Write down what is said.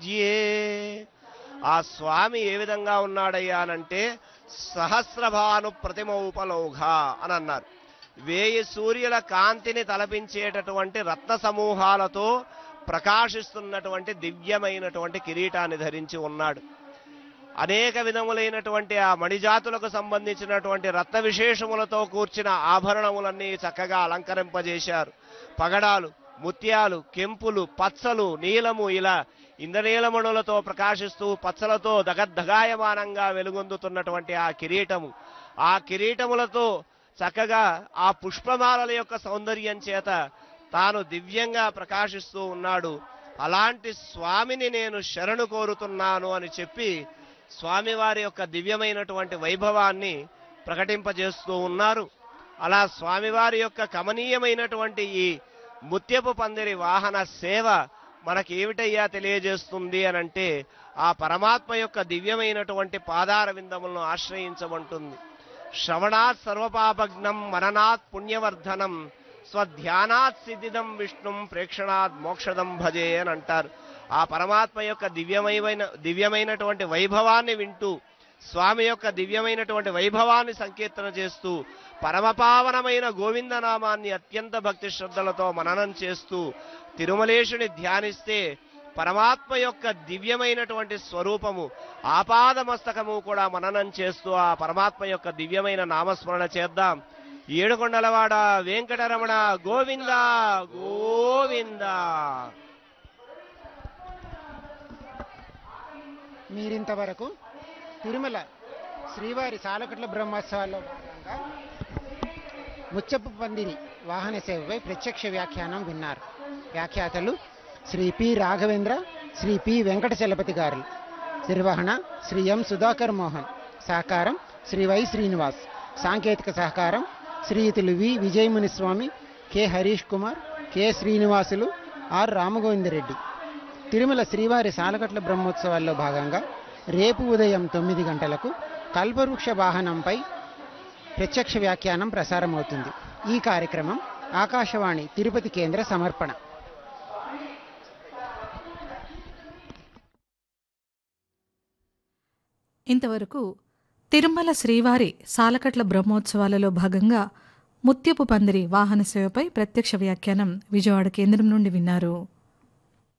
మధ్యే ఆ స్వామి ఏ విధంగా ఉన్నాడయ్యా అనంటే సహస్రభాను ప్రతిమౌపలౌఘ అని అన్నారు వేయి సూర్యుల కాంతిని తలపించేటటువంటి రత్న సమూహాలతో ప్రకాశిస్తున్నటువంటి దివ్యమైనటువంటి కిరీటాన్ని ధరించి ఉన్నాడు అనేక విధములైనటువంటి ఆ మణిజాతులకు సంబంధించినటువంటి రత్న విశేషములతో కూర్చిన ఆభరణములన్నీ చక్కగా అలంకరింపజేశారు పగడాలు ముత్యాలు కెంపులు పచ్చలు నీలము ఇలా ఇంద్రనీలమణులతో ప్రకాశిస్తూ పచ్చలతో దగద్దగాయమానంగా వెలుగొందుతున్నటువంటి ఆ కిరీటము ఆ కిరీటములతో చక్కగా ఆ పుష్పమాలల యొక్క సౌందర్యం చేత తాను దివ్యంగా ప్రకాశిస్తూ ఉన్నాడు అలాంటి స్వామిని నేను శరణు కోరుతున్నాను అని చెప్పి స్వామివారి యొక్క దివ్యమైనటువంటి వైభవాన్ని ప్రకటింపజేస్తూ ఉన్నారు అలా స్వామివారి యొక్క కమనీయమైనటువంటి ఈ ముత్యపు పందిరి వాహన సేవ మనకి ఏమిటయ్యా తెలియజేస్తుంది అని అంటే ఆ పరమాత్మ యొక్క దివ్యమైనటువంటి పాదార విందములను ఆశ్రయించమంటుంది శ్రవణాత్ సర్వపాపగ్నం మననాత్ పుణ్యవర్ధనం స్వధ్యానాత్ సిద్ధిదం విష్ణుం ప్రేక్షణాత్ మోక్షదం భజే అని అంటారు ఆ పరమాత్మ యొక్క దివ్యమైన దివ్యమైనటువంటి వైభవాన్ని వింటూ స్వామి యొక్క దివ్యమైనటువంటి వైభవాన్ని సంకీర్తన చేస్తూ పరమపావనమైన గోవిందనామాన్ని అత్యంత భక్తి శ్రద్ధలతో మననం చేస్తూ తిరుమలేశుని ధ్యానిస్తే పరమాత్మ యొక్క దివ్యమైనటువంటి స్వరూపము ఆపాదమస్తకము కూడా మననం చేస్తూ ఆ పరమాత్మ యొక్క దివ్యమైన నామస్మరణ చేద్దాం ఏడుకొండలవాడ వెంకటరమణ గోవింద గోవింద మీరింతవరకు తిరుమల శ్రీవారి సాలకట్ల బ్రహ్మోత్సవాల్లో భాగంగా ముచ్చపు పందిరి వాహన సేవపై ప్రత్యక్ష వ్యాఖ్యానం విన్నారు వ్యాఖ్యాతలు శ్రీ పి రాఘవేంద్ర శ్రీ పి వెంకట చలపతి గారు నిర్వహణ శ్రీ ఎం సుధాకర్ మోహన్ సహకారం శ్రీ వై శ్రీనివాస్ సాంకేతిక సహకారం శ్రీయుతులు V Vijayamuniswamy K Harish Kumar K Srinivasulu R Ramagovindareddy Tirumala శ్రీవారి సాలకట్ల బ్రహ్మోత్సవాల్లో భాగంగా రేపు ఉదయం తొమ్మిది గంటలకు కల్పవృక్ష వాహనంపై ప్రత్యక్ష వ్యాఖ్యానం ప్రసారమవుతుంది ఈ కార్యక్రమం ఆకాశవాణి తిరుపతి కేంద్ర సమర్పణ ఇంతవరకు తిరుమల శ్రీవారి సాలకట్ల బ్రహ్మోత్సవాలలో భాగంగా ముత్యపు పందిరి వాహన సేవపై ప్రత్యక్ష వ్యాఖ్యానం విజయవాడ కేంద్రం నుండి విన్నారు